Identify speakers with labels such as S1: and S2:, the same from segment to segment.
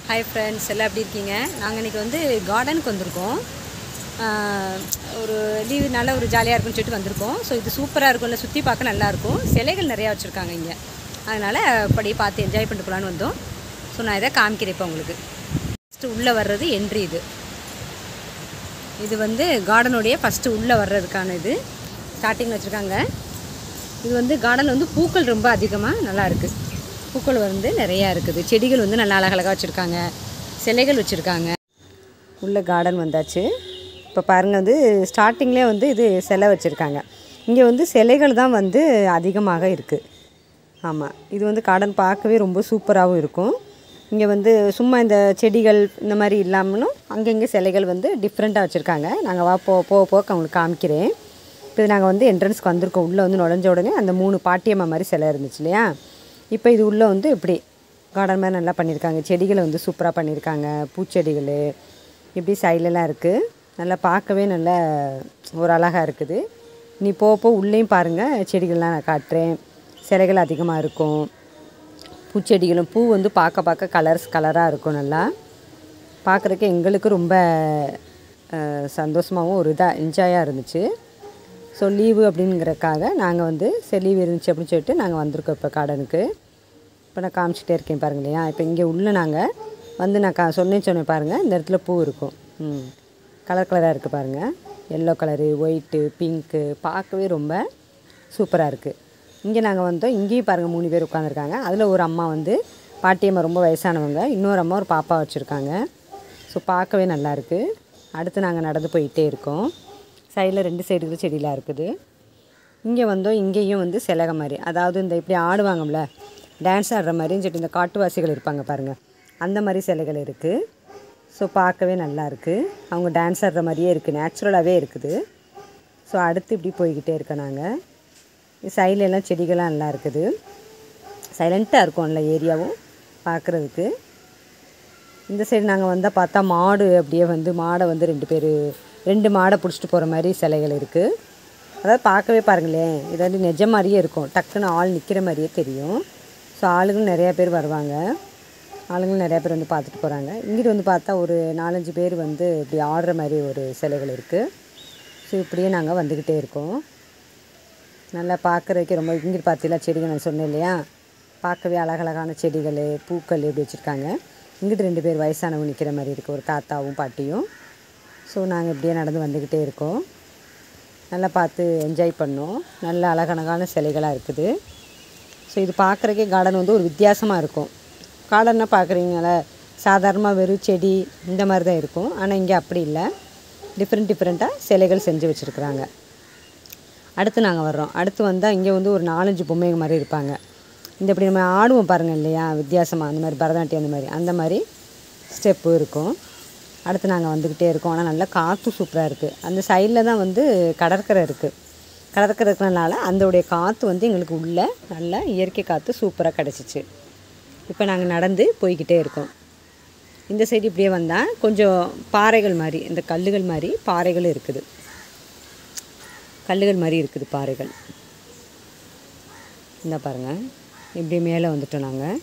S1: Hi friends எல்லாம் எப்படி இருக்கீங்க நாங்கள் இன்றைக்கி வந்து கார்டனுக்கு வந்திருக்கோம் ஆஹ் ஒரு லீவு நல்ல ஒரு ஜாலியாக இருக்கும்னு சொல்லிட்டு வந்திருக்கோம் ஸோ இது சூப்பராக இருக்கும்ல சுற்றி பார்க்க நல்லாயிருக்கும் சிலைகள் நிறையா வச்சுருக்காங்க இங்கே அதனால் படி பார்த்து என்ஜாய் பண்ணிட்டு போகலான்னு வந்தோம் ஸோ நான் இதை காமிக்கிறேன் இப்போ உங்களுக்கு ஃபஸ்ட்டு உள்ளே வர்றது என்ட்ரி இது இது வந்து கார்டனுடைய ஃபஸ்ட்டு உள்ளே வர்றதுக்கான இது ஸ்டார்டிங்கில் வச்சுருக்காங்க இது வந்து கார்டன் வந்து பூக்கள் ரொம்ப அதிகமாக நல்லா இருக்குது பூக்கள் வந்து நிறையா இருக்குது செடிகள் வந்து நல்லா அழகழகாக வச்சுருக்காங்க சிலைகள் வச்சுருக்காங்க உள்ள கார்டன் வந்தாச்சு இப்போ பாருங்கள் வந்து ஸ்டார்டிங்லேயே வந்து இது சிலை வச்சுருக்காங்க இங்கே வந்து சிலைகள் தான் வந்து அதிகமாக இருக்குது ஆமாம் இது வந்து கார்டன் பார்க்கவே ரொம்ப சூப்பராகவும் இருக்கும் இங்கே வந்து சும்மா இந்த செடிகள் இந்த மாதிரி இல்லாமலும் அங்கங்கே சிலைகள் வந்து டிஃப்ரெண்ட்டாக வச்சுருக்காங்க நாங்கள் வா போ போக போக உங்களுக்கு காமிக்கிறேன் இப்போ நாங்கள் வந்து என்ட்ரன்ஸ்க்கு வந்திருக்கோம் உள்ளே வந்து நுழைஞ்ச உடனே அந்த மூணு பாட்டியம்மா மாதிரி சிலை இருந்துச்சு இல்லையா இப்போ இது உள்ளே வந்து இப்படி கார்டன் மாதிரி நல்லா பண்ணியிருக்காங்க செடிகளை வந்து சூப்பராக பண்ணியிருக்காங்க பூச்செடிகள் இப்படி சைட்லலாம் இருக்குது நல்லா பார்க்கவே நல்ல ஒரு அழகாக இருக்குது நீ போக போக உள்ளேயும் பாருங்கள் செடிகள்லாம் நான் காட்டுறேன் சிலைகள் அதிகமாக இருக்கும் பூச்செடிகளும் பூ வந்து பார்க்க பார்க்க கலர்ஸ் கலராக இருக்கும் நல்லா பார்க்குறக்கு எங்களுக்கு ரொம்ப அஹ், சந்தோஷமாகவும் ஒரு இதாக என்ஜாயாக இருந்துச்சு ஸோ லீவு அப்படிங்கிறக்காக நாங்கள் வந்து சரி லீவு இருந்துச்சு அப்படின்னு சொல்லிட்டு நாங்கள் வந்திருக்கோம் இப்போ கார்டனுக்கு இப்போ நான் காமிச்சிட்டே இருக்கேன் பாருங்க இல்லையா இப்போ இங்கே உள்ள நாங்கள் வந்து நான் கா சொன்னேன்னு சொன்னேன் பாருங்கள் இந்த இடத்துல பூ இருக்கும் ம் கலர் கலராக இருக்குது பாருங்கள் எல்லோ கலரு ஒயிட்டு பிங்க்கு பார்க்கவே ரொம்ப சூப்பராக இருக்குது இங்கே நாங்கள் வந்தோம் இங்கேயும் பாருங்கள் மூணு பேர் உட்காந்துருக்காங்க அதில் ஒரு அம்மா வந்து பாட்டியம்மா ரொம்ப வயசானவங்க இன்னொரு அம்மா ஒரு பாப்பா வச்சுருக்காங்க ஸோ பார்க்கவே நல்லாயிருக்கு அடுத்து நாங்கள் நடந்து போயிட்டே இருக்கோம் சைடில் ரெண்டு சைடுக்கு செடியெலாம் இருக்குது இங்கே வந்தோம் இங்கேயும் வந்து சிலக மாதிரி அதாவது இந்த இப்படி ஆடுவாங்கல்ல டான்ஸ் ஆடுற மாதிரின்னு சொல்லிட்டு இந்த காட்டுவாசிகள் இருப்பாங்க பாருங்கள் அந்த மாதிரி சிலைகள் இருக்குது ஸோ பார்க்கவே நல்லா இருக்குது அவங்க டான்ஸ் ஆடுற மாதிரியே இருக்குது நேச்சுரலாகவே இருக்குது ஸோ அடுத்து இப்படி போய்கிட்டே இருக்கோம் நாங்கள் சைடுல எல்லாம் செடிகள்லாம் நல்லா இருக்குது சைலண்ட்டாக இருக்கும் எல்லா ஏரியாவும் பார்க்குறதுக்கு இந்த சைடு நாங்கள் வந்தால் பார்த்தா மாடு அப்படியே வந்து மாடை வந்து ரெண்டு பேர் ரெண்டு மாடை பிடிச்சிட்டு போகிற மாதிரி சிலைகள் இருக்குது அதாவது பார்க்கவே பாருங்களேன் இது வந்து நிஜ மாதிரியே இருக்கும் டக்குன்னு ஆள் நிற்கிற மாதிரியே தெரியும் ஸோ ஆளுங்களும் நிறையா பேர் வருவாங்க ஆளுங்களும் நிறையா பேர் வந்து பார்த்துட்டு போகிறாங்க இங்கிட்டு வந்து பார்த்தா ஒரு நாலஞ்சு பேர் வந்து இப்படி ஆடுற மாதிரி ஒரு சிலைகள் இருக்குது ஸோ இப்படியே நாங்கள் வந்துக்கிட்டே இருக்கோம் நல்லா பார்க்குறதுக்கு ரொம்ப இங்கிட்டு பார்த்தீங்களா செடிகள் நான் சொன்னேன் இல்லையா பார்க்கவே அழகழகான செடிகள் பூக்கள் இப்படி வச்சுருக்காங்க இங்கிட்டு ரெண்டு பேர் வயசானவங்க நிற்கிற மாதிரி இருக்குது ஒரு தாத்தாவும் பாட்டியும் ஸோ நாங்கள் இப்படியே நடந்து வந்துக்கிட்டே இருக்கோம் நல்லா பார்த்து என்ஜாய் பண்ணோம் நல்ல அழகழகான சிலைகளாக இருக்குது ஸோ இது பார்க்குறக்கே கார்டன் வந்து ஒரு வித்தியாசமாக இருக்கும் கார்டன்னா பார்க்குறீங்கள சாதாரணமாக வெறும் செடி இந்த மாதிரி தான் இருக்கும் ஆனால் இங்கே அப்படி இல்லை டிஃப்ரெண்ட் டிஃப்ரெண்ட்டாக சிலைகள் செஞ்சு வச்சுருக்குறாங்க அடுத்து நாங்கள் வர்றோம் அடுத்து வந்தால் இங்கே வந்து ஒரு நாலஞ்சு பொம்மைங்க மாதிரி இருப்பாங்க இந்த இப்படி நம்ம ஆடுவோம் பாருங்கள் இல்லையா வித்தியாசமாக அந்த மாதிரி பரதநாட்டியம் அந்த மாதிரி அந்த மாதிரி ஸ்டெப்பு இருக்கும் அடுத்து நாங்கள் வந்துக்கிட்டே இருக்கோம் ஆனால் நல்லா காற்று சூப்பராக இருக்குது அந்த சைடில் தான் வந்து கடற்கரை இருக்குது கடற்கரை இருக்கிறனால அதோடைய காற்று வந்து எங்களுக்கு உள்ள நல்ல இயற்கை காற்று சூப்பராக கிடச்சிச்சு இப்போ நாங்கள் நடந்து போய்கிட்டே இருக்கோம் இந்த சைடு இப்படியே வந்தால் கொஞ்சம் பாறைகள் மாதிரி இந்த கல்லுகள் மாதிரி பாறைகளும் இருக்குது கல்லுகள் மாதிரி இருக்குது பாறைகள் இந்த பாருங்கள் இப்படி மேலே வந்துட்டோம் நாங்கள்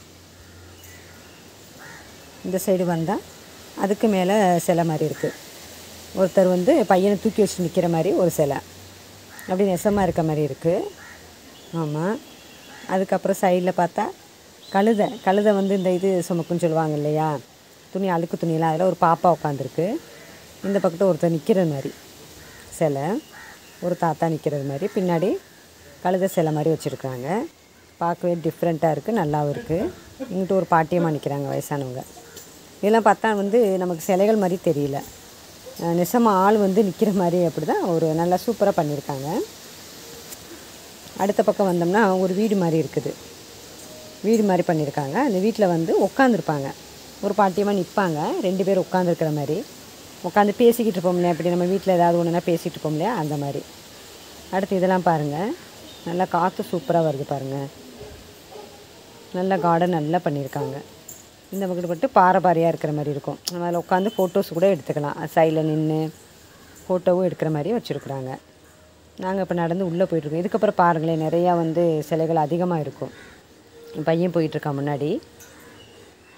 S1: இந்த சைடு வந்தால் அதுக்கு மேலே சிலை மாதிரி இருக்குது ஒருத்தர் வந்து பையனை தூக்கி வச்சு நிற்கிற மாதிரி ஒரு சிலை அப்படி நெசமாக இருக்க மாதிரி இருக்குது ஆமாம் அதுக்கப்புறம் சைடில் பார்த்தா கழுதை கழுதை வந்து இந்த இது சுமக்குன்னு சொல்லுவாங்க இல்லையா துணி அழுக்கு துணியெல்லாம் அதில் ஒரு பாப்பா உட்காந்துருக்கு இந்த பக்கத்தில் ஒருத்தர் நிற்கிற மாதிரி சிலை ஒரு தாத்தா நிற்கிறது மாதிரி பின்னாடி கழுதை சிலை மாதிரி வச்சுருக்காங்க பார்க்கவே டிஃப்ரெண்ட்டாக இருக்குது நல்லாவும் இருக்குது இங்கிட்ட ஒரு பாட்டியமாக நிற்கிறாங்க வயசானவங்க இதெல்லாம் பார்த்தா வந்து நமக்கு சிலைகள் மாதிரி தெரியல அஹ் நெசமா ஆள் வந்து நிற்கிற மாதிரி அப்படி தான் ஒரு நல்லா சூப்பராக பண்ணியிருக்காங்க அடுத்த பக்கம் வந்தோம்னா ஒரு வீடு மாதிரி இருக்குது வீடு மாதிரி பண்ணியிருக்காங்க அந்த வீட்டில் வந்து உட்காந்துருப்பாங்க ஒரு பாட்டியமாக நிற்பாங்க ரெண்டு பேர் உட்காந்துருக்கிற மாதிரி உட்காந்து பேசிக்கிட்டு இருப்போம் இல்லையா இப்படி நம்ம வீட்டில் ஏதாவது ஒன்றுனா பேசிகிட்டு இருப்போம் இல்லையா அந்த மாதிரி அடுத்து இதெல்லாம் பாருங்கள் நல்லா காற்று சூப்பராக வருது பாருங்கள் நல்ல கார்டன் நல்லா பண்ணியிருக்காங்க இந்த பக்கத்து பட்டு பாறை பாறையாக இருக்கிற மாதிரி இருக்கும் நம்ம அதில் உட்காந்து ஃபோட்டோஸ் கூட எடுத்துக்கலாம் சைடில் நின்று ஃபோட்டோவும் எடுக்கிற மாதிரி வச்சுருக்குறாங்க நாங்கள் இப்போ நடந்து உள்ளே போயிட்டுருக்கோம் இதுக்கப்புறம் பாருங்களேன் நிறையா வந்து சிலைகள் அதிகமாக இருக்கும் என் பையன் போயிட்டுருக்கான் முன்னாடி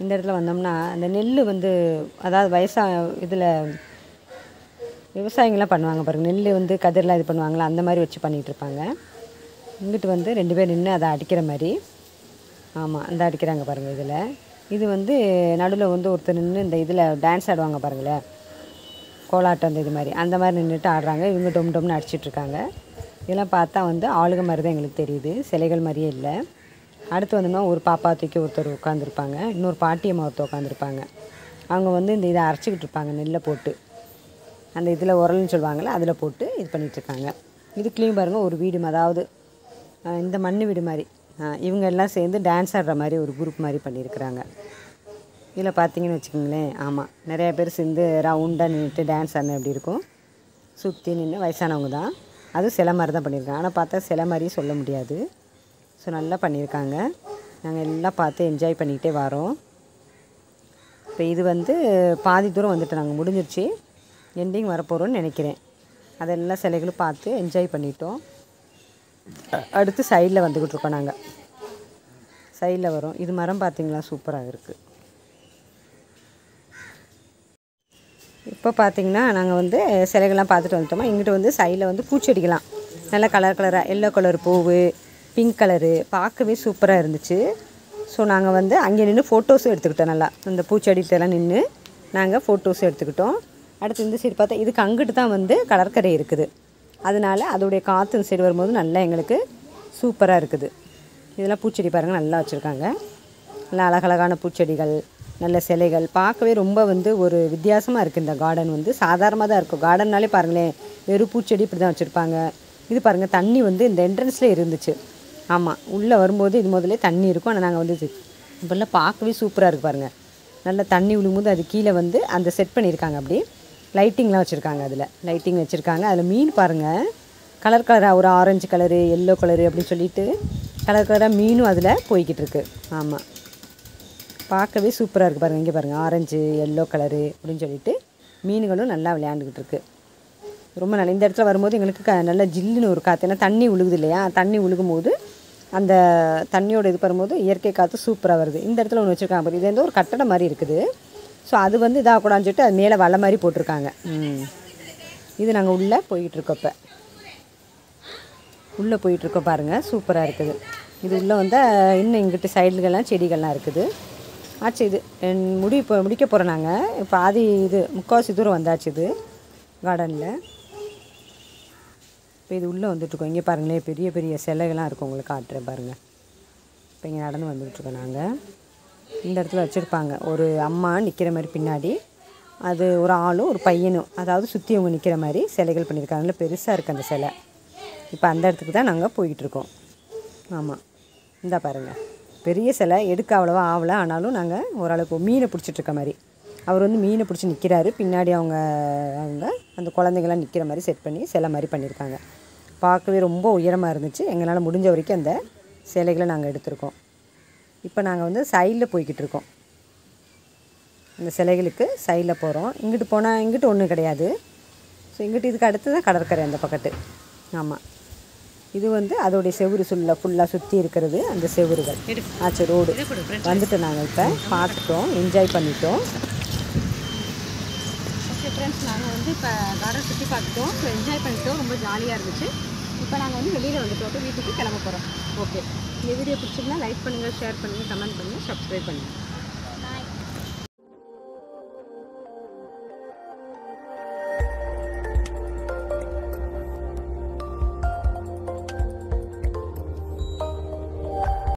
S1: இந்த இடத்துல வந்தோம்னா அந்த நெல் வந்து அதாவது வயசா இதில் விவசாயிங்களாம் பண்ணுவாங்க பாருங்கள் நெல் வந்து கதிரெலாம் இது பண்ணுவாங்களா அந்த மாதிரி வச்சு பண்ணிகிட்டு இருப்பாங்க இங்கிட்டு வந்து ரெண்டு பேர் நின்று அதை அடிக்கிற மாதிரி ஆமாம் அந்த அடிக்கிறாங்க பாருங்கள் இதில் இது வந்து நடுவில் வந்து ஒருத்தர் நின்று இந்த இதில் டான்ஸ் ஆடுவாங்க பாருங்களேன் கோலாட்டம் அந்த இது மாதிரி அந்த மாதிரி நின்றுட்டு ஆடுறாங்க இவங்க டொம் டொம்னு அடிச்சிட்டு இருக்காங்க இதெல்லாம் பார்த்தா வந்து ஆளுங்க மாதிரி தான் எங்களுக்கு தெரியுது சிலைகள் மாதிரியே இல்லை அடுத்து வந்தோம்னா ஒரு பாப்பா தூக்கி ஒருத்தர் உட்காந்துருப்பாங்க இன்னொரு பாட்டியம்மா ஒருத்தர் உட்காந்துருப்பாங்க அவங்க வந்து இந்த இதை அரைச்சிக்கிட்டு இருப்பாங்க நெல்லை போட்டு அந்த இதில் உரல்னு சொல்லுவாங்கள்ல அதில் போட்டு இது பண்ணிட்டு இருக்காங்க இதுக்குலேயும் பாருங்கள் ஒரு வீடு அதாவது அஹ், இந்த மண் வீடு மாதிரி அஹ், இவங்க எல்லாம் சேர்ந்து டான்ஸ் ஆடுற மாதிரி ஒரு குரூப் மாதிரி பண்ணியிருக்கிறாங்க இதில் பார்த்தீங்கன்னு வச்சுக்கோங்களேன் ஆமாம் நிறைய பேர் சேர்ந்து ரவுண்டாக நின்றுட்டு டான்ஸ் ஆடின எப்படி இருக்கும் சுற்றி நின்று வயசானவங்க தான் அதுவும் சிலை மாதிரி தான் பண்ணியிருக்காங்க ஆனால் பார்த்தா சிலை மாதிரியும் சொல்ல முடியாது ஸோ நல்லா பண்ணியிருக்காங்க நாங்கள் எல்லாம் பார்த்து என்ஜாய் பண்ணிக்கிட்டே வரோம் இப்போ இது வந்து பாதி தூரம் வந்துட்டு நாங்கள் முடிஞ்சிருச்சு எண்டிங் வரப்போகிறோன்னு நினைக்கிறேன் அதெல்லாம் சிலைகளும் பார்த்து என்ஜாய் பண்ணிட்டோம் அ- அடுத்து சைடில் வந்துக்கிட்டு இருக்கோம் நாங்கள் சைடில் வரோம் இது மரம் பார்த்தீங்களா சூப்பராக இருக்குது இப்போ பார்த்தீங்கன்னா நாங்கள் வந்து சிலைகள்லாம் பார்த்துட்டு வந்துட்டோமா இங்கிட்டு வந்து சைடில் வந்து பூச்செடிக்கலாம் நல்லா கலர் கலராக எல்லோ கலர் பூவு பிங்க் கலரு பார்க்கவே சூப்பராக இருந்துச்சு ஸோ நாங்கள் வந்து அங்கே நின்று ஃபோட்டோஸும் எடுத்துக்கிட்டோம் நல்லா அந்த பூச்செடிகிட்டலாம் நின்று நாங்கள் ஃபோட்டோஸும் எடுத்துக்கிட்டோம் அடுத்து இந்த சைடு பார்த்தா இதுக்கு அங்கிட்டு தான் வந்து கடற்கரை இருக்குது அதனால அதோடைய காற்று இந்த சைடு வரும்போது நல்லா எங்களுக்கு சூப்பராக இருக்குது இதெல்லாம் பூச்செடி பாருங்கள் நல்லா வச்சுருக்காங்க நல்லா அழகழகான பூச்செடிகள் நல்ல சிலைகள் பார்க்கவே ரொம்ப வந்து ஒரு வித்தியாசமாக இருக்குது இந்த கார்டன் வந்து சாதாரணமாக தான் இருக்கும் கார்டன்னாலே பாருங்களேன் வெறும் பூச்செடி இப்படி தான் வச்சுருப்பாங்க இது பாருங்கள் தண்ணி வந்து இந்த என்ட்ரன்ஸ்லேயே இருந்துச்சு ஆமாம் உள்ளே வரும்போது இது முதல்ல தண்ணி இருக்கும் ஆனால் நாங்கள் வந்து இது- இப்போல்லாம் பார்க்கவே சூப்பராக இருக்குது பாருங்கள் நல்ல தண்ணி விழும்போது அது கீழே வந்து அந்த செட் பண்ணியிருக்காங்க அப்படி லைட்டிங்லாம் வச்சுருக்காங்க அதில் லைட்டிங் வச்சுருக்காங்க அதில் மீன் பாருங்கள் கலர் கலராக ஒரு ஆரஞ்சு கலரு எல்லோ கலரு அப்படின்னு சொல்லிட்டு கலர் கலராக மீனும் அதில் போய்கிட்டு இருக்கு ஆமாம் பார்க்கவே சூப்பராக இருக்குது பாருங்கள் இங்கே பாருங்கள் ஆரஞ்சு எல்லோ கலரு அப்படின்னு சொல்லிட்டு மீன்களும் நல்லா விளையாண்டுக்கிட்டு இருக்கு ரொம்ப நல்ல இந்த இடத்துல வரும்போது எங்களுக்கு க நல்ல ஜில்லுன்னு ஒரு காற்று ஏன்னா தண்ணி உழுகுது இல்லையா தண்ணி உழுகும் போது அந்த தண்ணியோட இது வரும்போது இயற்கை காற்று சூப்பராக வருது இந்த இடத்துல ஒன்று வச்சுருக்காங்க பாரு இது வந்து ஒரு கட்டடம் மாதிரி இருக்குது ஸோ அது வந்து இதாகக்கூடாதுன்னு சொல்லிட்டு அது மேலே வலை மாதிரி போட்டிருக்காங்க ம். இது நாங்கள் உள்ளே போய்கிட்டு இருக்கோம் இப்போ உள்ளே போயிட்டுருக்கோம் பாருங்கள் சூப்பராக இருக்குது இது உள்ளே வந்தால் இன்னும் இங்கிட்டு சைடுகள்லாம் செடிகள்லாம் இருக்குது ஆச்சு இது என் முடி இப்போ முடிக்க போகிறோம் நாங்கள் இப்போ ஆதி இது முக்கால்வாசி தூரம் வந்தாச்சு இது கார்டனில் இப்போ இது உள்ளே வந்துட்டுருக்கோம் இங்கே பாருங்களேன் பெரிய பெரிய சிலைகள்லாம் இருக்கும் உங்களுக்கு காட்டுறேன் பாருங்கள் இப்போ இங்கே நடந்து வந்துட்டுருக்கோம் நாங்கள் இந்த இடத்துல வச்சுருப்பாங்க ஒரு அம்மா நிற்கிற மாதிரி பின்னாடி அது ஒரு ஆளும் ஒரு பையனும் அதாவது சுற்றி அவங்க நிற்கிற மாதிரி சிலைகள் பண்ணியிருக்காங்க நல்ல பெருசாக இருக்குது அந்த சிலை இப்போ அந்த இடத்துக்கு தான் நாங்கள் போய்கிட்டு இருக்கோம் ஆமாம் இந்தா பாருங்கள் பெரிய சிலை எடுக்க அவ்வளோவா ஆகலை ஆனாலும் நாங்கள் ஓரளவுக்கு மீனை பிடிச்சிட்டு இருக்க மாதிரி அவர் வந்து மீனை பிடிச்சி நிற்கிறாரு பின்னாடி அவங்க அவங்க அந்த குழந்தைங்களாம் நிற்கிற மாதிரி செட் பண்ணி சிலை மாதிரி பண்ணியிருக்காங்க பார்க்கவே ரொம்ப உயரமாக இருந்துச்சு எங்களால் முடிஞ்ச வரைக்கும் அந்த சிலைகளை நாங்கள் எடுத்திருக்கோம் இப்போ நாங்கள் வந்து சைடில் போய்கிட்டு இருக்கோம் அந்த சிலைகளுக்கு சைடில் போகிறோம் இங்கிட்டு போனால் இங்கிட்டு ஒன்றும் கிடையாது ஸோ இங்கிட்டு இதுக்கு அடுத்து தான் கடற்கரை அந்த பக்கத்து ஆமாம் இது வந்து அதோடைய செவுரு சுல்ல ஃபுல்லாக சுற்றி இருக்கிறது அந்த செவுறுகள் ஆச்சு ரோடு வந்துட்டு நாங்கள் இப்போ பார்த்துட்டோம் என்ஜாய் பண்ணிட்டோம் ஓகே ஃப்ரெண்ட்ஸ் நாங்கள் வந்து இப்போ கார்டன் சுற்றி பார்த்துட்டோம் ஸோ என்ஜாய் பண்ணிட்டோம் ரொம்ப ஜாலியாக இருந்துச்சு இப்போ நாங்கள் வந்து வெளியில் வந்துட்டோம் இப்போ வீட்டுக்கு கிளம்ப போகிறோம் ஓகே இந்த வீடியோ பிடிச்சிருந்தா லைக் பண்ணுங்கள் ஷேர் பண்ணுங்கள் கமெண்ட் பண்ணுங்கள் சப்ஸ்கிரைப் பண்ணுங்கள்